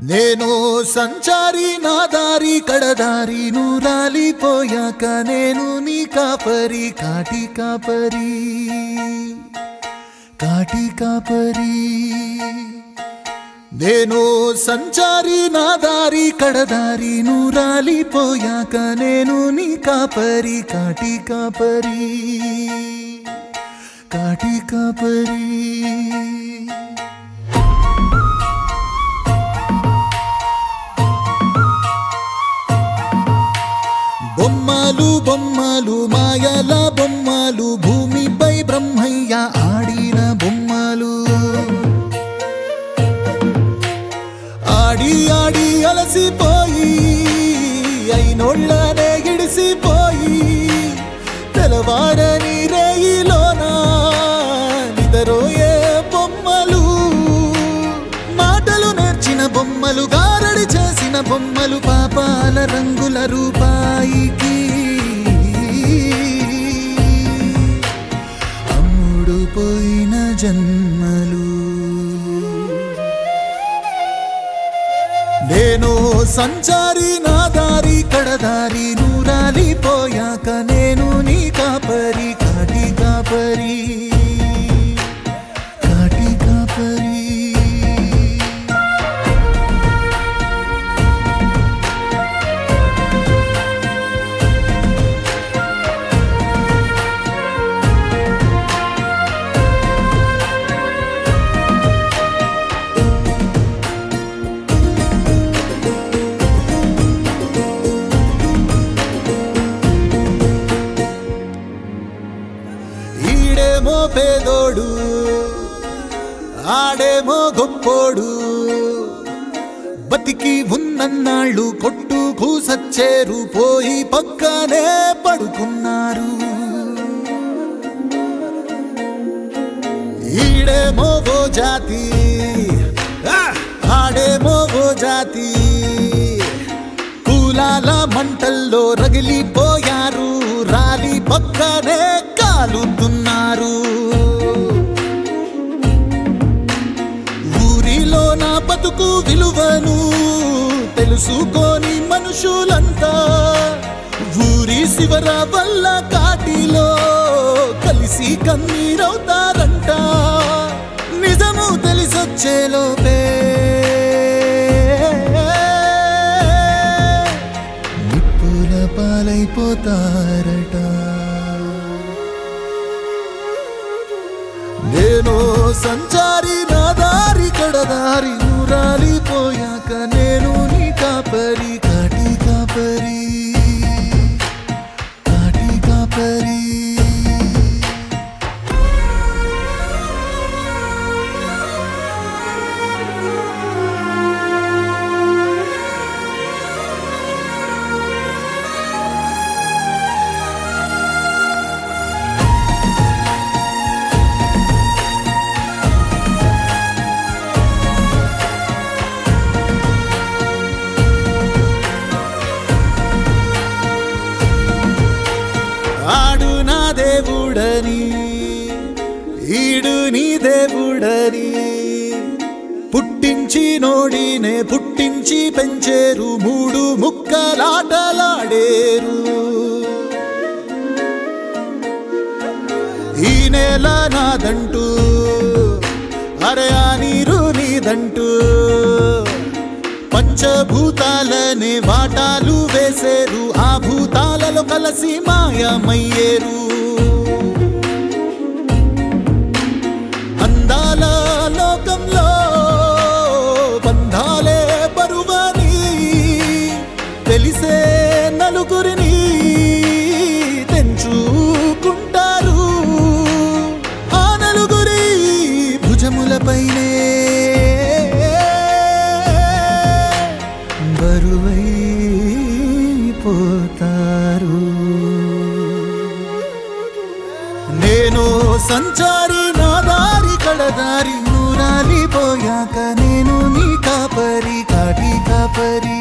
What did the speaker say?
నేను సంచారి నా దారి కడదారి నూరాలిపోయాక నేను నీ కాపరి కాటి కాపరి కాటి కాపరి నేను సంచారి నా దారి కడదారి నూరాలిపోయాక నేను నీ కాపరి కాటి కాపరి కాటి కాపరి బొమ్మలు బొమ్మలు మాయల బొమ్మలు భూమిపై బ్రహ్మయ్య ఆడిన బొమ్మలు ఆడి ఆడి అలసిపోయి అయినోళ్ళనే గిడిసిపోయి తెలవారని రేయిలోన నిదరోయే బొమ్మలు మాటలు నేర్చిన బొమ్మలు గారడి చేసిన బొమ్మలు పాపాల రంగుల రూపాయికి అమ్ముడు పోయిన జన్మలు నేను సంచారి నా దారి కడదారి నూరాలిపోయాక నేను నీ కాపరి కాటి కాపరి కాటి కాపరి ఈడేమో పేదోడు ఆడేమో గొప్పోడు బతికి ఉన్నన్నాళ్ళు కొట్టుకు సచ్చేరు పోయి పక్కనే పడుకున్నారు ఈడేమో ఓ జాతి ఆ! ఆడేమో ఓ జాతి కూలాల మంటల్లో రగిలిపోయారు రాలి పక్కనే కాలుతున్నారు ఊరిలో నా బతుకు విలువను తెలుసుకోని మనుషులంతా ఊరి శివర వల్ల కాటిలో కలిసి కన్నీరవుతారంట నిజము తెలిసొచ్చేలోపే నిప్పుల పాలైపోతారట నేను సంచారి నా దారి కడదారి నూరాలిపోయాక నేను నీ కాపరి కాటి కాపరి కాటి కాపరి ఆడు నా దేవుడని ఈడు నీ దేవుడని పుట్టించి నోడినే పుట్టించి పెంచేరు మూడు ముక్కలాటలాడేరు ఈ నేల నాదంటూ అరే ఆ నీరు నీదంటూ పంచభూతాలనే వాటాలు వేసేరు ఆ భూతాలలో కలిసి మాయమయ్యేరు అందాల లోకంలో బంధాలే బరువని తెలిసే నలుగురిని తెంచుకుంటారు ఆ నలుగురి భుజములపైనే బరువైపోతారు నేను సంచారి నా దారి కడదారి నూరాలిపోయాక నేను నీ కాపరి కాటి కాపరి